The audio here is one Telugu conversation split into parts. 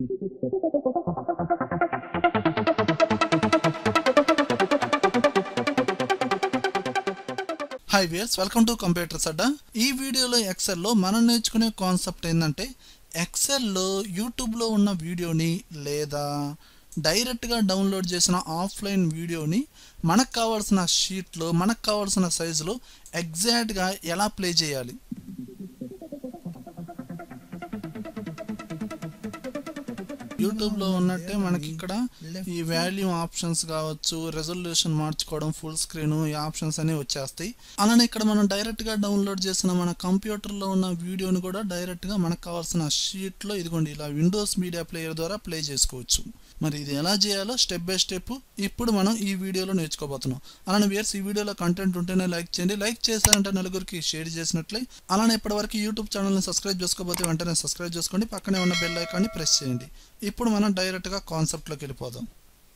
hi viewers welcome to computers Adda ఈ వీడియోలో ఎక్సెల్లో మనం నేర్చుకునే కాన్సెప్ట్ ఏంటంటే ఎక్సెల్లో యూట్యూబ్లో ఉన్న వీడియోని లేదా డైరెక్ట్గా డౌన్లోడ్ చేసిన ఆఫ్లైన్ వీడియోని మనకు కావాల్సిన షీట్లో మనకు కావాల్సిన సైజులో ఎగ్జాక్ట్గా ఎలా ప్లే చేయాలి యూట్యూబ్లో ఉన్నట్టే మనకి ఇక్కడ ఈ వాల్యూమ్ ఆప్షన్స్ కావచ్చు రెజల్యూషన్ మార్చుకోవడం ఫుల్ స్క్రీన్ ఈ ఆప్షన్స్ అనేవి వచ్చేస్తాయి అలానే ఇక్కడ మనం డైరెక్ట్గా డౌన్లోడ్ చేసిన మన కంప్యూటర్లో ఉన్న వీడియోని కూడా డైరెక్ట్గా మనకు కావాల్సిన షీట్లో ఇదిగోండి ఇలా విండోస్ మీడియా ప్లేయర్ ద్వారా ప్లే చేసుకోవచ్చు మరి ఇది ఎలా చేయాలో స్టెప్ బై స్టెప్ ఇప్పుడు మనం ఈ వీడియోలో నేర్చుకోబోతున్నాం అలానే వియర్స్ ఈ వీడియోలో కంటెంట్ ఉంటేనే లైక్ చేయండి లైక్ చేశారంటే నలుగురికి షేర్ చేసినట్లే అలానే ఇప్పటివరకు యూట్యూబ్ ఛానల్ని సబ్స్క్రైబ్ చేసుకోకపోతే వెంటనే సబ్స్క్రైబ్ చేసుకోండి పక్కనే ఉన్న బెల్ ఐకాన్ని ప్రెస్ చేయండి ఇప్పుడు మనం డైరెక్ట్గా కాన్సెప్ట్లోకి వెళ్ళిపోదాం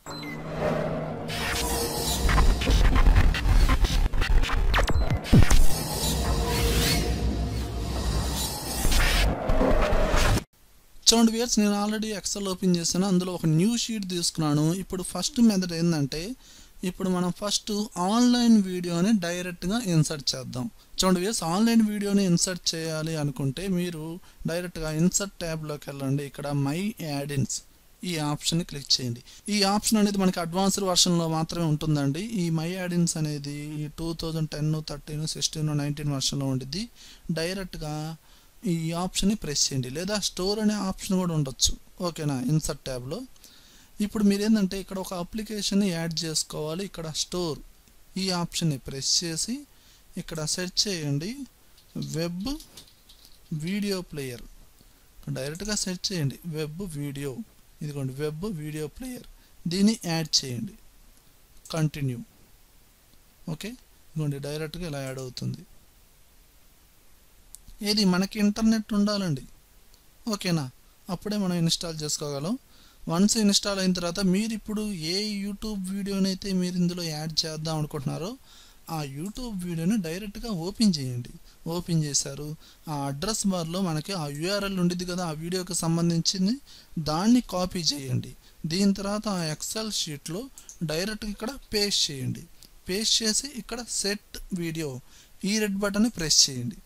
చూడండి వియర్స్ నేను ఆల్రెడీ ఎక్సెల్ ఓపెన్ చేశాను అందులో ఒక న్యూ షీట్ తీసుకున్నాను ఇప్పుడు ఫస్ట్ మెథడ్ ఏంటంటే ఇప్పుడు మనం ఫస్ట్ ఆన్లైన్ వీడియోని డైరెక్ట్గా ఇన్సర్ట్ చేద్దాం చూడండి వియర్స్ ఆన్లైన్ వీడియోని ఇన్సర్ట్ చేయాలి అనుకుంటే మీరు డైరెక్ట్గా ఇన్సర్ట్ ట్యాబ్లోకి వెళ్ళండి ఇక్కడ మై యాడిన్స్ ఈ ఆప్షన్ క్లిక్ చేయండి ఈ ఆప్షన్ అనేది మనకి అడ్వాన్స్డ్ వర్షన్లో మాత్రమే ఉంటుందండి ఈ మై యాడిన్స్ అనేది ఈ two thousand ten thirteen sixteen nineteen వర్షన్లో ఉండిద్ది డైరెక్ట్గా ఈ ఆప్షన్ని ప్రెస్ చేయండి లేదా స్టోర్ అనే ఆప్షన్ కూడా ఉండొచ్చు ఓకేనా ఇన్సర్ట్ ట్యాబ్లో ఇప్పుడు మీరు ఏంటంటే ఇక్కడ ఒక అప్లికేషన్ యాడ్ చేసుకోవాలి ఇక్కడ స్టోర్ ఈ ఆప్షన్ని ప్రెస్ చేసి ఇక్కడ సెర్చ్ చేయండి వెబ్ వీడియో ప్లేయర్ డైరెక్ట్గా సెర్చ్ చేయండి వెబ్ వీడియో ఇదిగోండి వెబ్ వీడియో ప్లేయర్ దీన్ని యాడ్ చేయండి కంటిన్యూ ఓకే ఇదిగోండి డైరెక్ట్గా ఇలా యాడ్ అవుతుంది ఏది మనకి ఇంటర్నెట్ ఉండాలండి ఓకేనా అప్పుడే మనం ఇన్స్టాల్ చేసుకోగలం వన్స్ ఇన్స్టాల్ అయిన తర్వాత మీరు ఇప్పుడు ఏ యూట్యూబ్ వీడియోనైతే మీరు ఇందులో యాడ్ చేద్దాం అనుకుంటున్నారో ఆ యూట్యూబ్ వీడియోని డైరెక్ట్గా ఓపెన్ చేయండి ఓపెన్ చేశారు ఆ అడ్రస్ బార్లో మనకి ఆ యూఆర్ఎల్ ఉండిద్ది కదా ఆ వీడియోకి సంబంధించింది దాన్ని కాపీ చేయండి దీని తర్వాత ఆ ఎక్సెల్ షీట్లో డైరెక్ట్గా ఇక్కడ పేస్ట్ చేయండి పేస్ట్ చేసి ఇక్కడ సెట్ వీడియో ఈ రెడ్ బటన్ని ప్రెస్ చేయండి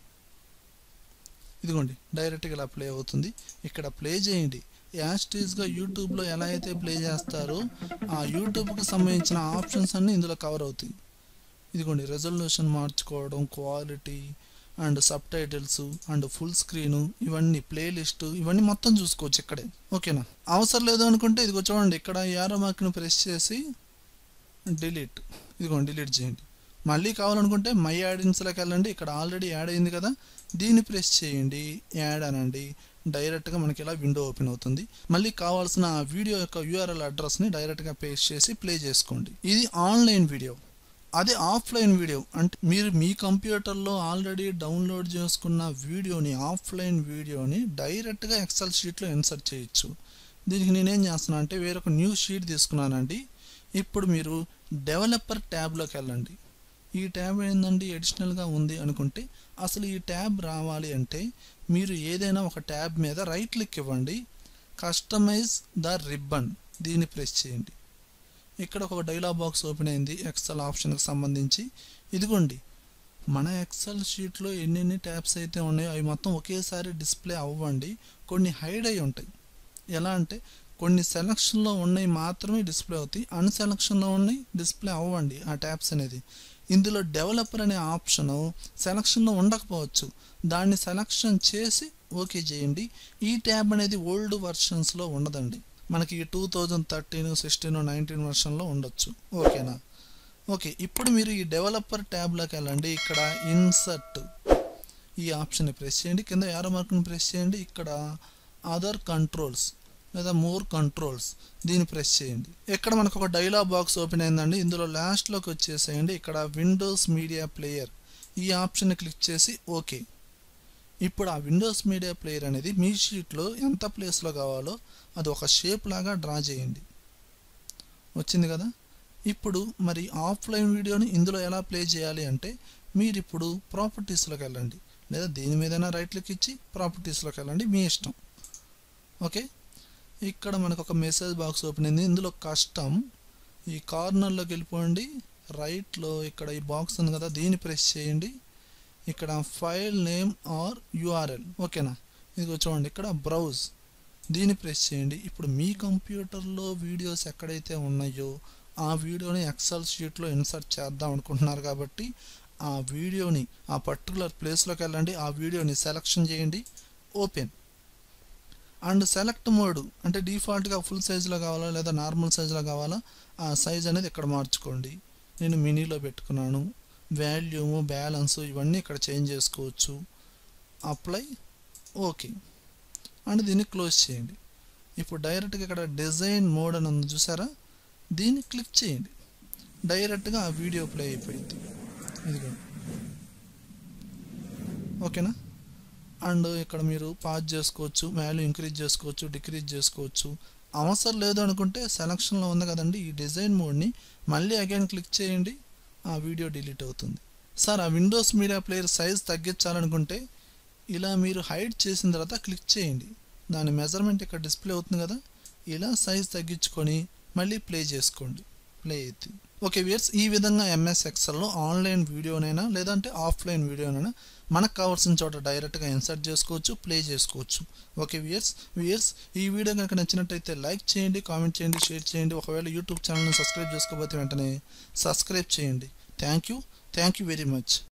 ఇదిగోండి డైరెక్ట్గా ఇలా ప్లే అవుతుంది ఇక్కడ ప్లే చేయండి యాస్టీస్గా యూట్యూబ్లో ఎలా అయితే ప్లే చేస్తారో ఆ యూట్యూబ్కి సంబంధించిన ఆప్షన్స్ అన్నీ ఇందులో కవర్ అవుతాయి ఇదిగోండి రెజల్యూషన్ మార్చుకోవడం quality and subtitles and full screen ఇవన్నీ ప్లేలిస్ట్ ఇవన్నీ మొత్తం చూసుకోవచ్చు ఇక్కడే ఓకేనా అవసరం లేదు అనుకుంటే ఇదిగో చూడండి ఇక్కడ యారో మార్క్ని ప్రెస్ చేసి డిలీట్ ఇదిగోండి డిలీట్ చేయండి మళ్ళీ కావాలనుకుంటే మై యాడిన్స్లోకి వెళ్ళండి ఇక్కడ ఆల్రెడీ యాడ్ అయింది కదా దీన్ని ప్రెస్ చేయండి యాడ్ అనండి డైరెక్ట్గా మనకి ఇలా విండో ఓపెన్ అవుతుంది మళ్ళీ కావాల్సిన వీడియో యొక్క యూఆర్ఎల్ అడ్రస్ని డైరెక్ట్గా పేస్ట్ చేసి ప్లే చేసుకోండి ఇది ఆన్లైన్ వీడియో అదే ఆఫ్లైన్ వీడియో అంటే మీరు మీ కంప్యూటర్లో ఆల్రెడీ డౌన్లోడ్ చేసుకున్న వీడియోని ఆఫ్లైన్ వీడియోని డైరెక్ట్గా ఎక్సెల్ షీట్లో ఇన్సర్ట్ చేయొచ్చు దీనికి నేనేం చేస్తున్నా అంటే వేరొక న్యూ షీట్ తీసుకున్నానండి ఇప్పుడు మీరు డెవలపర్ ట్యాబ్లోకి వెళ్ళండి ఈ ట్యాబ్ ఏందండి అడిషనల్గా ఉంది అనుకుంటే అసలు ఈ ట్యాబ్ రావాలి అంటే మీరు ఏదైనా ఒక ట్యాబ్ మీద రైట్ క్లిక్ ఇవ్వండి కస్టమైజ్ ద రిబ్బన్ దీన్ని ప్రెస్ చేయండి ఇక్కడ ఒక డైలాగ్ బాక్స్ ఓపెన్ అయింది ఎక్సెల్ ఆప్షన్కి సంబంధించి ఇదిగోండి మన ఎక్సెల్ షీట్లో ఎన్నెన్ని ట్యాబ్స్ అయితే ఉన్నాయో అవి మొత్తం ఒకేసారి డిస్ప్లే అవ్వండి కొన్ని హైడ్ అయి ఉంటాయి ఎలా అంటే కొన్ని సెలక్షన్లో ఉన్నాయి మాత్రమే డిస్ప్లే అవుతాయి అన్ సెలక్షన్లో ఉన్నాయి డిస్ప్లే అవ్వండి ఆ ట్యాబ్స్ అనేది ఇందులో డెవలపర్ అనే ఆప్షన్ సెలక్షన్లో ఉండకపోవచ్చు దాన్ని సెలక్షన్ చేసి ఓకే చేయండి ఈ ట్యాబ్ అనేది ఓల్డ్ వర్షన్స్లో ఉండదండి మనకి two thousand thirteen sixteen nineteen వర్షన్లో ఉండొచ్చు ఓకేనా ఓకే ఇప్పుడు మీరు ఈ డెవలపర్ ట్యాబ్లోకి వెళ్ళండి ఇక్కడ ఇన్సర్ట్ ఈ ఆప్షన్ని ప్రెస్ చేయండి కింద యారో మార్క్ని ప్రెస్ చేయండి ఇక్కడ అదర్ కంట్రోల్స్ లేదా మోర్ కంట్రోల్స్ దీన్ని ప్రెస్ చేయండి ఇక్కడ మనకు ఒక డైలాగ్ బాక్స్ ఓపెన్ అయిందండి ఇందులో లాస్ట్లోకి వచ్చేసేయండి ఇక్కడ విండోస్ మీడియా ప్లేయర్ ఈ ఆప్షన్ని క్లిక్ చేసి ఓకే ఇప్పుడు ఆ విండోస్ మీడియా ప్లేయర్ అనేది మీ షీట్లో ఎంత ప్లేస్లో కావాలో అది ఒక షేప్ లాగా డ్రా చేయండి వచ్చింది కదా ఇప్పుడు మరి ఆఫ్లైన్ వీడియోని ఇందులో ఎలా ప్లే చేయాలి అంటే మీరు ఇప్పుడు ప్రాపర్టీస్లోకి వెళ్ళండి లేదా దేని మీదైనా రైట్ క్లిక్ ఇచ్చి ప్రాపర్టీస్లోకి వెళ్ళండి మీ ఇష్టం ఓకే ఇక్కడ మనకు ఒక మెసేజ్ బాక్స్ ఓపెన్ అయింది ఇందులో కస్టమ్ ఈ కార్నర్లోకి వెళ్ళిపోండి రైట్లో ఇక్కడ ఈ బాక్స్ ఉంది కదా దీన్ని ప్రెస్ చేయండి ఇక్కడ ఫైల్ నేమ్ ఆర్ యూఆర్ఎల్ ఓకేనా ఇదిగో చూడండి ఇక్కడ బ్రౌజ్ దీన్ని ప్రెస్ చేయండి ఇప్పుడు మీ కంప్యూటర్లో వీడియోస్ ఎక్కడైతే ఉన్నాయో ఆ వీడియోని ఎక్సెల్ షీట్లో ఇన్సర్ట్ చేద్దాం అనుకుంటున్నారు కాబట్టి ఆ వీడియోని ఆ పర్టికులర్ ప్లేస్లోకి వెళ్ళండి ఆ వీడియోని సెలెక్షన్ చేయండి ఓపెన్ అండ్ సెలెక్ట్ మోడ్ అంటే డిఫాల్ట్గా ఫుల్ సైజులో కావాలా లేదా నార్మల్ సైజులో కావాలా ఆ సైజ్ అనేది ఇక్కడ మార్చుకోండి నేను మినీలో పెట్టుకున్నాను వాల్యూము బ్యాలెన్స్ ఇవన్నీ ఇక్కడ చేంజ్ చేసుకోవచ్చు అప్లై ఓకే అండ్ దీన్ని క్లోజ్ చేయండి ఇప్పుడు డైరెక్ట్గా ఇక్కడ డిజైన్ మోడ్ అని ఉంది చూసారా దీన్ని క్లిక్ చేయండి డైరెక్ట్గా ఆ వీడియో ప్లే అయిపోయింది ఇదిగో ఓకేనా అండ్ ఇక్కడ మీరు పాజ్ చేసుకోవచ్చు వాల్యూ ఇంక్రీజ్ చేసుకోవచ్చు డిక్రీజ్ చేసుకోవచ్చు అవసరం లేదు అనుకుంటే సెలక్షన్లో ఉంది కదండి ఈ డిజైన్ మోడ్ని మళ్ళీ అగైన్ క్లిక్ చేయండి ఆ వీడియో డిలీట్ అవుతుంది సార్ ఆ విండోస్ మీడియా ప్లేయర్ సైజ్ తగ్గించాలనుకుంటే ఇలా మీరు హైడ్ చేసిన తర్వాత క్లిక్ చేయండి దాని మెజర్మెంట్ ఇక్కడ డిస్ప్లే అవుతుంది కదా ఇలా సైజ్ తగ్గించుకొని మళ్ళీ ప్లే చేసుకోండి ప్లే అవుతుంది ఓకే వియర్స్ ఈ విధంగా ఎంఎస్ ఎక్సెల్లో ఆన్లైన్ వీడియోనైనా లేదంటే ఆఫ్లైన్ వీడియోనైనా మనకు కావాల్సిన చోట డైరెక్ట్గా ఇన్సర్ట్ చేసుకోవచ్చు ప్లే చేసుకోవచ్చు ఓకే వియర్స్ వియర్స్ ఈ వీడియో కనుక నచ్చినట్టయితే లైక్ చేయండి కామెంట్ చేయండి షేర్ చేయండి ఒకవేళ యూట్యూబ్ ఛానల్ని సబ్స్క్రైబ్ చేసుకోకపోతే వెంటనే సబ్స్క్రైబ్ చేయండి thank you thank you very much